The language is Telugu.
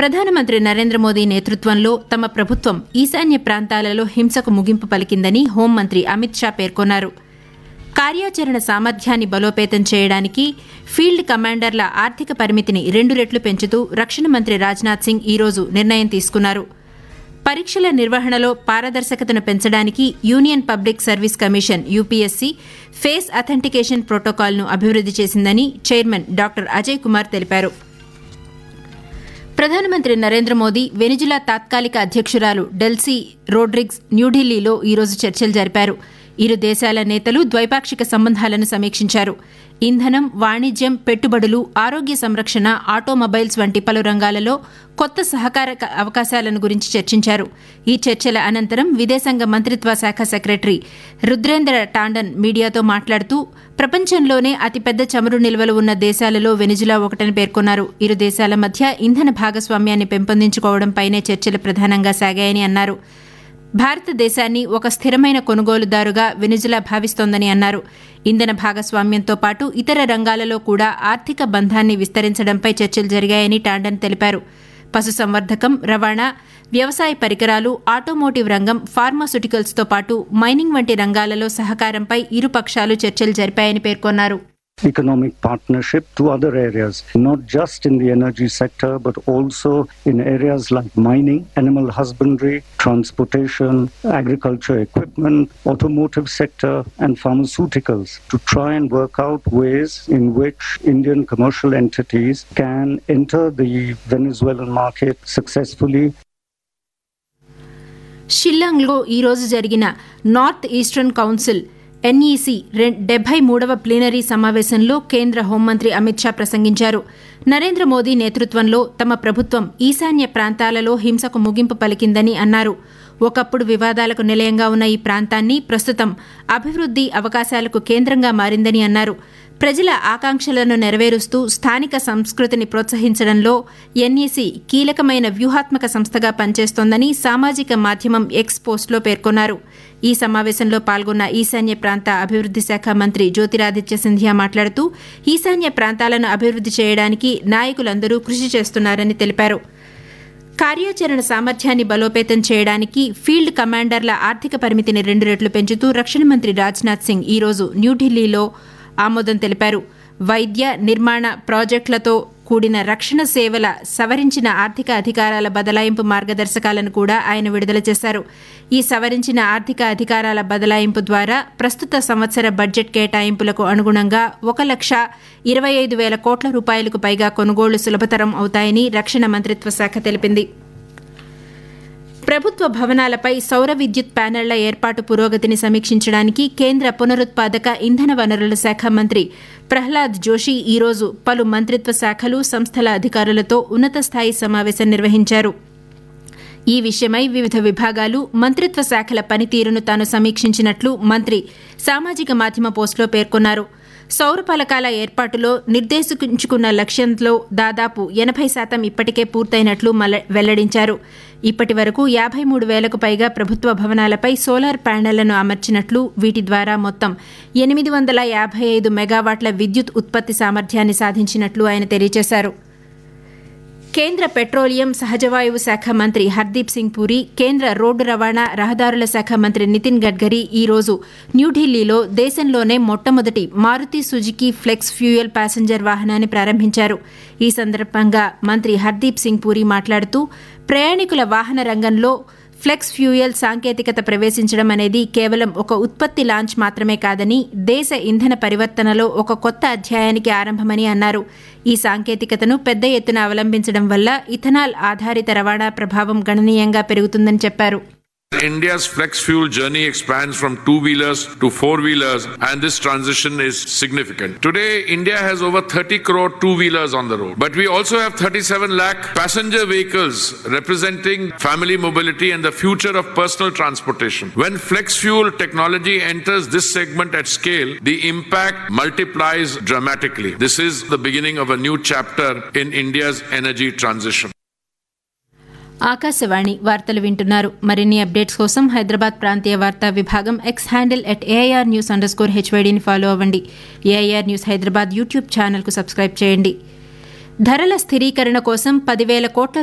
ప్రధానమంత్రి నరేంద్ర మోదీ నేతృత్వంలో తమ ప్రభుత్వం ఈశాన్య ప్రాంతాలలో హింసకు ముగింపు పలికిందని హోంమంత్రి అమిత్ షా పేర్కొన్నారు కార్యాచరణ సామర్థ్యాన్ని బలోపేతం చేయడానికి ఫీల్డ్ కమాండర్ల ఆర్థిక పరిమితిని రెండు రెట్లు పెంచుతూ రక్షణ మంత్రి రాజ్నాథ్ సింగ్ ఈరోజు నిర్ణయం తీసుకున్నారు పరీక్షల నిర్వహణలో పారదర్శకతను పెంచడానికి union public service commission UPSC face authentication ప్రోటోకాల్ను అభివృద్ది చేసిందని చైర్మన్ డాక్టర్ అజయ్ కుమార్ తెలిపారు ప్రధానమంత్రి నరేంద్ర మోదీ వెనిజులా తాత్కాలిక అధ్యక్షురాలు డెల్సీ రోడ్రిగ్స్ న్యూఢిల్లీలో ఈరోజు చర్చలు జరిపారు ఇరు దేశాల నేతలు ద్వైపాక్షిక సంబంధాలను సమీక్షించారు ఇంధనం వాణిజ్యం పెట్టుబడులు ఆరోగ్య సంరక్షణ ఆటోమొబైల్స్ వంటి పలు రంగాలలో కొత్త సహకార అవకాశాలను గురించి చర్చించారు ఈ చర్చల అనంతరం విదేశాంగ మంత్రిత్వ శాఖ సెక్రటరీ రుద్రేంద్ర టాండన్ మీడియాతో మాట్లాడుతూ ప్రపంచంలోనే అతిపెద్ద చమురు నిల్వలు ఉన్న దేశాలలో వెనిజులా ఒకటని పేర్కొన్నారు ఇరు దేశాల మధ్య ఇంధన భాగస్వామ్యాన్ని పెంపొందించుకోవడంపైనే చర్చలు ప్రధానంగా సాగాయని అన్నారు భారతదేశాన్ని ఒక స్థిరమైన కొనుగోలుదారుగా వెనిజులా భావిస్తోందని అన్నారు ఇంధన భాగస్వామ్యంతో పాటు ఇతర రంగాలలో కూడా ఆర్థిక బంధాన్ని విస్తరించడంపై చర్చలు జరిగాయని టాండన్ తెలిపారు పశుసంవర్ధకం రవాణా వ్యవసాయ పరికరాలు ఆటోమోటివ్ రంగం ఫార్మాస్యూటికల్స్తో పాటు మైనింగ్ వంటి రంగాలలో సహకారంపై ఇరు పక్షాలు చర్చలు జరిపాయని పేర్కొన్నారు economic partnership to other areas, not just in the energy sector, but also in areas like mining, animal husbandry, transportation, agriculture equipment, automotive sector, and pharmaceuticals to try and work out ways in which Indian commercial entities can enter the Venezuelan market successfully షిల్లాంగ్లో ఈరోజు జరిగిన నార్త్ ఈస్టర్న్ కౌన్సిల్ ఎన్ఈసీ డెబ్బై మూడవ ప్లీనరీ సమావేశంలో కేంద్ర హోంమంత్రి అమిత్ షా ప్రసంగించారు నరేంద్ర మోదీ నేతృత్వంలో తమ ప్రభుత్వం ఈశాన్య ప్రాంతాలలో హింసకు ముగింపు పలికిందని అన్నారు ఒకప్పుడు వివాదాలకు నిలయంగా ఉన్న ఈ ప్రాంతాన్ని ప్రస్తుతం అభివృద్ది అవకాశాలకు కేంద్రంగా మారిందని అన్నారు ప్రజల ఆకాంక్షలను నెరవేరుస్తూ స్థానిక సంస్కృతిని ప్రోత్సహించడంలో ఎన్ఈసీ కీలకమైన వ్యూహాత్మక సంస్థగా పనిచేస్తోందని సామాజిక మాధ్యమం ఎక్స్ పోస్ట్లో పేర్కొన్నారు ఈ సమావేశంలో పాల్గొన్న ఈశాన్య ప్రాంత అభివృద్ది శాఖ మంత్రి జ్యోతిరాదిత్య సింధియా మాట్లాడుతూ ఈశాన్య ప్రాంతాలను అభివృద్ది చేయడానికి నాయకులందరూ కృషి చేస్తున్నారని తెలిపారు కార్యాచరణ సామర్థ్యాన్ని బలోపేతం చేయడానికి ఫీల్డ్ కమాండర్ల ఆర్థిక పరిమితిని రెండు రెట్లు పెంచుతూ రక్షణ మంత్రి రాజ్నాథ్ సింగ్ ఈరోజు న్యూఢిల్లీలో ఆమోదం తెలిపారు వైద్య నిర్మాణ ప్రాజెక్టులతో కూడిన రక్షణ సేవల సవరించిన ఆర్థిక అధికారాల బదలాయింపు మార్గదర్శకాలను కూడా ఆయన విడుదల చేశారు ఈ సవరించిన ఆర్థిక అధికారాల బదలాయింపు ద్వారా ప్రస్తుత సంవత్సర బడ్జెట్ కేటాయింపులకు అనుగుణంగా ఒక లక్ష ఇరవై ఐదు వేల కోట్ల రూపాయలకు పైగా కొనుగోళ్లు సులభతరం అవుతాయని రక్షణ మంత్రిత్వ శాఖ తెలిపింది ప్రభుత్వ భవనాలపై సౌర విద్యుత్ ప్యానెళ్ల ఏర్పాటు పురోగతిని సమీక్షించడానికి కేంద్ర పునరుత్పాదక ఇంధన వనరుల శాఖ మంత్రి ప్రహ్లాద్ జోషి ఈరోజు పలు మంత్రిత్వ శాఖలు సంస్థల అధికారులతో ఉన్నత స్థాయి సమావేశం నిర్వహించారు ఈ విషయమై వివిధ విభాగాలు మంత్రిత్వ శాఖల పనితీరును తాను సమీక్షించినట్లు మంత్రి సామాజిక మాధ్యమ పోస్టులో పేర్కొన్నారు సౌర పలకాల ఏర్పాటులో నిర్దేశించుకున్న లక్ష్యంలో దాదాపు ఎనభై శాతం ఇప్పటికే పూర్తయినట్లు వెల్లడించారు ఇప్పటి వరకు యాభై మూడు వేలకు పైగా ప్రభుత్వ భవనాలపై సోలార్ ప్యానెళ్లను అమర్చినట్లు వీటి ద్వారా మొత్తం ఎనిమిది వందల యాభై ఐదు మెగావాట్ల విద్యుత్ ఉత్పత్తి సామర్థ్యాన్ని సాధించినట్లు ఆయన తెలియజేశారు కేంద్ర పెట్రోలియం సహజవాయువు శాఖ మంత్రి హర్దీప్ సింగ్ పూరి కేంద్ర రోడ్డు రవాణా రహదారుల శాఖ మంత్రి నితిన్ గడ్కరీ ఈ రోజు న్యూఢిల్లీలో దేశంలోనే మొట్టమొదటి Maruti Suzuki flex fuel passenger వాహనాన్ని ప్రారంభించారు ఈ సందర్భంగా మంత్రి హర్దీప్ సింగ్ పూరి మాట్లాడుతూ ప్రయాణికుల వాహన రంగంలో ఫ్లెక్స్ ఫ్యూయల్ సాంకేతికత ప్రవేశించడం అనేది కేవలం ఒక ఉత్పత్తి లాంచ్ మాత్రమే కాదని దేశ ఇంధన పరివర్తనలో ఒక కొత్త అధ్యాయానికి ఆరంభమని అన్నారు ఈ సాంకేతికతను పెద్ద ఎత్తున అవలంబించడం వల్ల ఇథనాల్ ఆధారిత రవాణా ప్రభావం గణనీయంగా పెరుగుతుందని చెప్పారు India's flex fuel journey expands from two wheelers to four wheelers, and this transition is significant. Today, India has over 30 crore two wheelers on the road, but we also have 37 lakh passenger vehicles representing family mobility and the future of personal transportation. When flex fuel technology enters this segment at scale, the impact multiplies dramatically. This is the beginning of a new chapter in India's energy transition. Akashvani వార్తలు వింటున్నారు మరిన్ని అప్డేట్స్ కోసం హైదరాబాద్ ప్రాంతీయ వార్తా విభాగం X handle at AIR news underscore హెచ్వైడీని ఫాలో అవ్వండి ఏఐఆర్ న్యూస్ హైదరాబాద్ యూట్యూబ్ ఛానల్కు సబ్స్క్రైబ్ చేయండి ధరల స్థిరీకరణ కోసం పదివేల కోట్ల